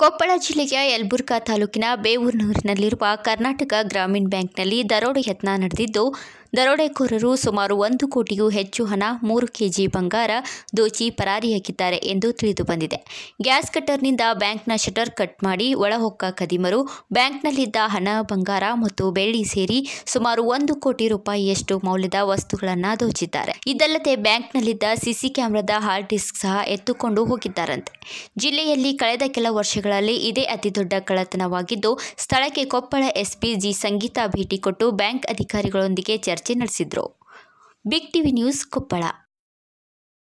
ಕೊಪ್ಪಳ ಜಿಲ್ಲೆಯ ಯಲಬುರ್ಗಾ ತಾಲೂಕಿನ ಬೇವೂರಿನಲ್ಲಿರುವ ಕರ್ನಾಟಕ ಗ್ರಾಮೀಣ ಬ್ಯಾಂಕ್ನಲ್ಲಿ ದರೋಡೆ ಯತ್ನ ನಡೆದಿದ್ದು ದರೋಡೆಕೋರರು ಸುಮಾರು ಒಂದು ಕೋಟಿಗೂ ಹೆಚ್ಚು ಹಣ ಮೂರು ಕೆಜಿ ಬಂಗಾರ ದೋಚಿ ಪರಾರಿಯಾಗಿದ್ದಾರೆ ಎಂದು ತಿಳಿದು ಬಂದಿದೆ ಗ್ಯಾಸ್ ಕಟ್ಟರ್ನಿಂದ ಬ್ಯಾಂಕ್ನ ಶಟರ್ ಕಟ್ ಮಾಡಿ ಒಳಹೊಕ್ಕ ಕದಿಮರು ಬ್ಯಾಂಕ್ನಲ್ಲಿದ್ದ ಹಣ ಬಂಗಾರ ಮತ್ತು ಬೆಳ್ಳಿ ಸೇರಿ ಸುಮಾರು ಒಂದು ಕೋಟಿ ರೂಪಾಯಿಯಷ್ಟು ಮೌಲ್ಯದ ವಸ್ತುಗಳನ್ನು ದೋಚಿದ್ದಾರೆ ಇದಲ್ಲದೆ ಬ್ಯಾಂಕ್ನಲ್ಲಿದ್ದ ಸಿಸಿ ಕ್ಯಾಮೆರಾದ ಹಾರ್ಡ್ ಡಿಸ್ಕ್ ಸಹ ಎತ್ತುಕೊಂಡು ಹೋಗಿದ್ದಾರಂತೆ ಜಿಲ್ಲೆಯಲ್ಲಿ ಕಳೆದ ಕೆಲ ವರ್ಷಗಳಲ್ಲಿ ಇದೇ ಅತಿದೊಡ್ಡ ಕಳ್ಳತನವಾಗಿದ್ದು ಸ್ಥಳಕ್ಕೆ ಕೊಪ್ಪಳ ಎಸ್ಪಿ ಜಿ ಸಂಗೀತಾ ಭೇಟಿ ಕೊಟ್ಟು ಬ್ಯಾಂಕ್ ಅಧಿಕಾರಿಗಳೊಂದಿಗೆ ಚರ್ಚೆ ನಡೆಸಿದ್ರು ಬಿಗ್ ಟಿವಿ ನ್ಯೂಸ್ ಕೊಪ್ಪಳ